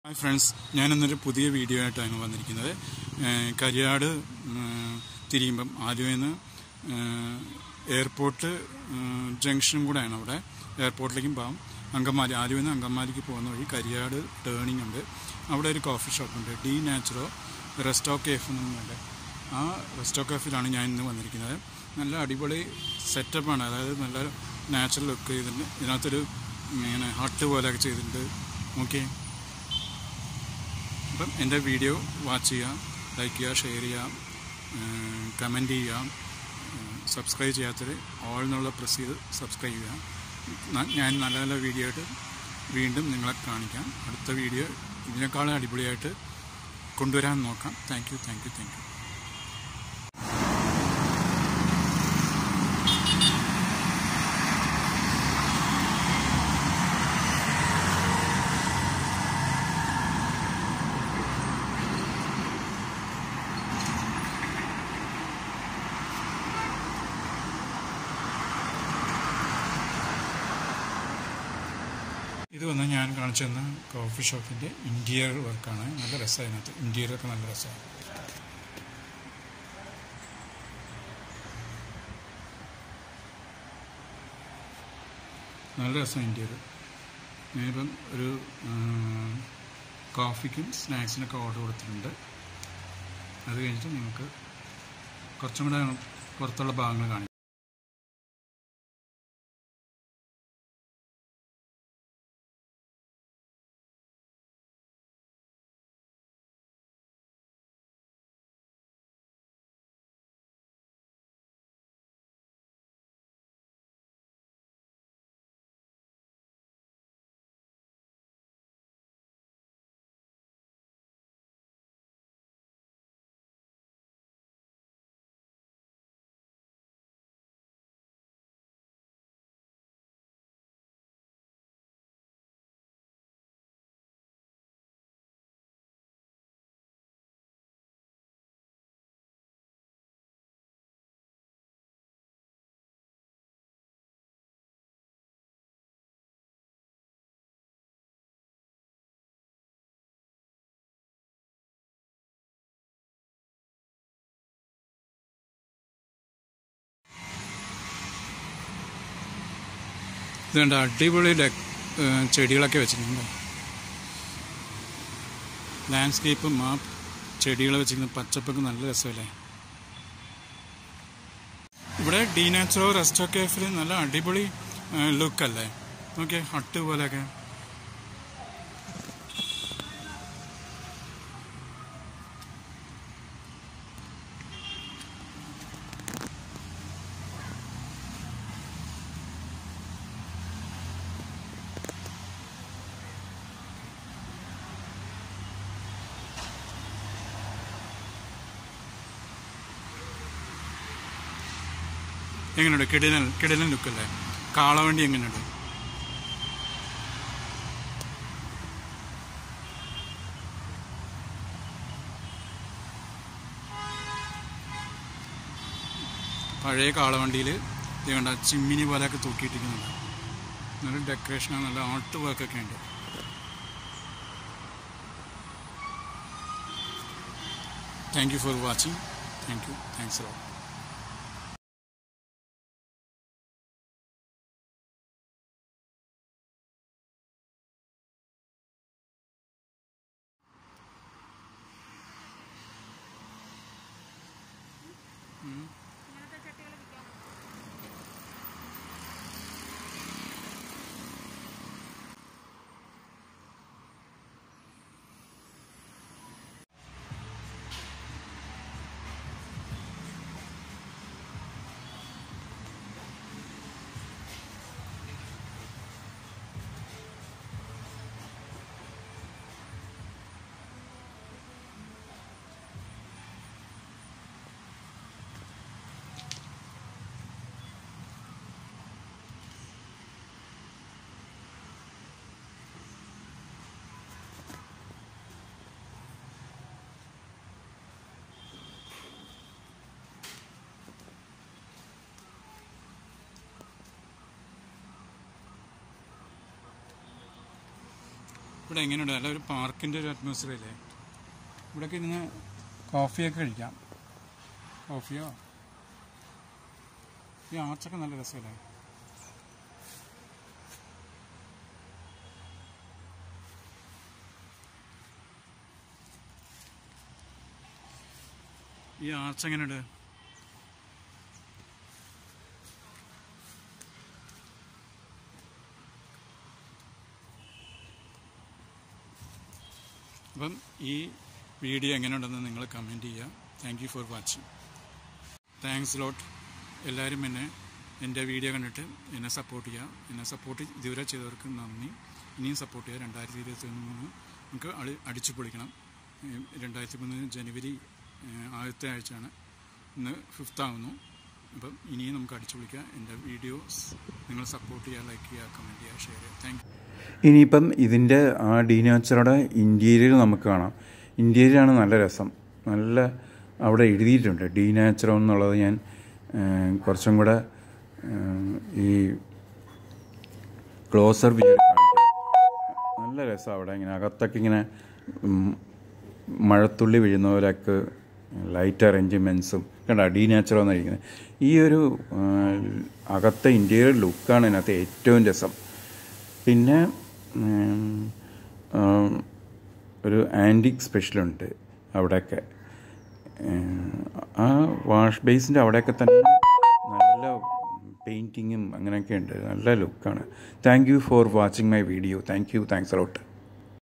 hi friends ഞാനിന്നൊരു പുതിയ video ആയിട്ടാണ് വന്നിരിക്കുന്നത് ഏഹ് കരിയാട് ഉം, തിരിയുമ്പം ആദ്യമേ നിന്ന് എയർപോർട്ട് ഉം, ജംഗ്ഷനും കൂടെയാണ് അവിടെ എയർപോർട്ടിലേക്കും പോകാം അങ്കമാലി ആദ്യമേ നിന്ന് അങ്കമാലിക്ക് പോകുന്ന വഴി കരിയാട് ടേണിംഗ് ഉണ്ട് അവിടെ ഒരു കോഫി ഷോപ്പുണ്ട് ഡി നാച്ചുറോ റെസ്റ്റോ കേഫ് എന്നുണ്ട് ആ റെസ്റ്റോ കേഫിലാണ് ഞാൻ ഇന്ന് വന്നിരിക്കുന്നത് നല്ല അടിപൊളി സെറ്റപ്പാണ് അതായത് നല്ല നാച്ചുറൽ ലുക്ക് ചെയ്തിട്ടുണ്ട് ഇതിനകത്തൊരു ഇങ്ങനെ ഹട്ട് പോലെയൊക്കെ ചെയ്തിട്ടുണ്ട് ഓക്കെ അപ്പം എൻ്റെ വീഡിയോ വാച്ച് ചെയ്യുക ലൈക്ക് ചെയ്യുക ഷെയർ ചെയ്യുക കമൻറ്റ് ചെയ്യുക സബ്സ്ക്രൈബ് ചെയ്യാത്തവർ ഓൾ എന്നുള്ള പ്രസ് ചെയ്ത് സബ്സ്ക്രൈബ് ചെയ്യുക ന- ഞാൻ നല്ല നല്ല വീഡിയോ ആയിട്ട് വീണ്ടും നിങ്ങളെ കാണിക്കാം അടുത്ത വീഡിയോ ഇതിനേക്കാളും അടിപൊളിയായിട്ട് കൊണ്ടുവരാൻ നോക്കാം thank you thank you thank you ഇത് വന്ന് ഞാൻ കാണിച്ചു തന്ന കോഫി ഷോപ്പിൻ്റെ ഇൻറ്റീരിയർ വർക്കാണ് നല്ല രസമാണ് അതിനകത്ത് ഇൻറ്റീരിയറൊക്കെ നല്ല രസമാണ് നല്ല രസം ഇൻറ്റീരിയർ ഞാനിപ്പം ഒരു ഉം, കോഫിക്കും സ്നാക്സിനൊക്കെ ഓർഡർ കൊടുത്തിട്ടുണ്ട് അത് കഴിഞ്ഞിട്ട് നിങ്ങൾക്ക് കുറച്ചും കൂടെ പുറത്തുള്ള ഭാഗങ്ങൾ കാണിക്കാം ഇതുണ്ട് അടിപൊളി ഡെക് ഏഹ് ചെടികളൊക്കെ വെച്ചിട്ടുണ്ട് ലാൻഡ്സ്കേപ്പും ആ ചെടികൾ വെച്ചിരിക്കുന്ന പച്ചപ്പൊക്കെ നല്ല രസമല്ലേ ഇവിടെ ഡി നാച്ചുറോ റെസ്റ്റോ കേഫിൽ നല്ല അടിപൊളി ലുക്കല്ലേ ഓക്കെ ഹട്ട് പോലെയൊക്കെ എങ്ങനെയുണ്ട് കിടിലൻ കിടിലൻ ലുക്കല്ലേ കാളവണ്ടി എങ്ങനെയുണ്ട് പഴയ കാളവണ്ടിയിൽ ഇത് കണ്ട ചിമ്മിനി പോലെയൊക്കെ തൂക്കിയിട്ടിരിക്കുന്നുണ്ട് നല്ല ഡെക്കറേഷനാണ് നല്ല ആർട്ട് വർക്കൊക്കെ ഉണ്ട് thank you for watching thank you thanks all ഇവിടെ എങ്ങനെയുണ്ട് നല്ല ഒരു പാർക്കിൻ്റെ ഒരു അറ്റ്മോസ്ഫിയർ അല്ലേ ഇവിടെയൊക്കെ ഇരുന്ന് കോഫിയൊക്കെ കഴിക്കാം കോഫിയോ ഈ ആർച്ചൊക്കെ നല്ല രസമല്ലേ ഈ ആർച്ച് എങ്ങനെയുണ്ട് അപ്പം ഈ വീഡിയോ എങ്ങനെയുണ്ടെന്ന് നിങ്ങൾ കമൻറ്റ് ചെയ്യുക thank you for watching thanks lot എല്ലാവരും എന്നെ എൻ്റെ വീഡിയോ കണ്ടിട്ട് എന്നെ സപ്പോർട്ട് ചെയ്യുക എന്നെ സപ്പോർട്ട് ഇതുവരെ ചെയ്തവർക്ക് നന്ദി ഇനിയും സപ്പോർട്ട് ചെയ്യുക രണ്ടായിരത്തി ഇരുപത്തി മൂന്ന് നമുക്ക് അടി അടിച്ചു പൊളിക്കണം ഏഹ് രണ്ടായിരത്തി മൂന്ന് ജനുവരി ഏഹ് ആദ്യത്തെ ആഴ്ചയാണ് ഇന്ന് ഫിഫ്ത്ത് ആവുന്നു അപ്പം ഇനിയും നമുക്ക് അടിച്ചു പൊളിക്കാം എൻ്റെ വീഡിയോസ് നിങ്ങൾ സപ്പോർട്ട് ചെയ്യുക ലൈക്ക് ചെയ്യുക കമൻറ്റ് ചെയ്യുക ഷെയർ ചെയ്യുക താങ്ക് യു ഇനിയിപ്പം ഇതിൻ്റെ ആ ഡീനാച്ചറുടെ ഇൻറ്റീരിയർ നമുക്ക് കാണാം ഇൻറ്റീരിയറാണ് നല്ല രസം നല്ല അവിടെ എഴുതിയിട്ടുണ്ട് ഡീനാച്ചറോ എന്നുള്ളത് ഞാൻ ഏഹ്, കുറച്ചും കൂടെ ഏഹ്, ഈ ക്ലോസർ വ്യൂ കാണിക്കാം നല്ല രസം അവിടെ ഇങ്ങനെ അകത്തൊക്കെ ഇങ്ങനെ ഉം, മഴത്തുള്ളി വീഴുന്ന പോലെയൊക്കെ ലൈറ്റ് അറേഞ്ച്മെൻറ്റ്സും കണ്ട ഡീനാച്ചറോ എന്നിരിക്കുന്നത് ഈ ഒരു ആ, അകത്തെ ഇൻറ്റീരിയർ ലുക്കാണ് ഇതിനകത്ത് ഏറ്റവും രസം പിന്നെ ഉം, ഉം, ഒരു ആൻറ്റിക് സ്പെഷ്യലുണ്ട് അവിടെയൊക്കെ ഉം, ആ വാഷ് ബേസിൻ്റെ അവിടെയൊക്കെ തന്നെ നല്ല പെയിൻറ്റിങ്ങും അങ്ങനെയൊക്കെ ഉണ്ട് നല്ല ലുക്കാണ് thank you for watching my video thank you thanks allot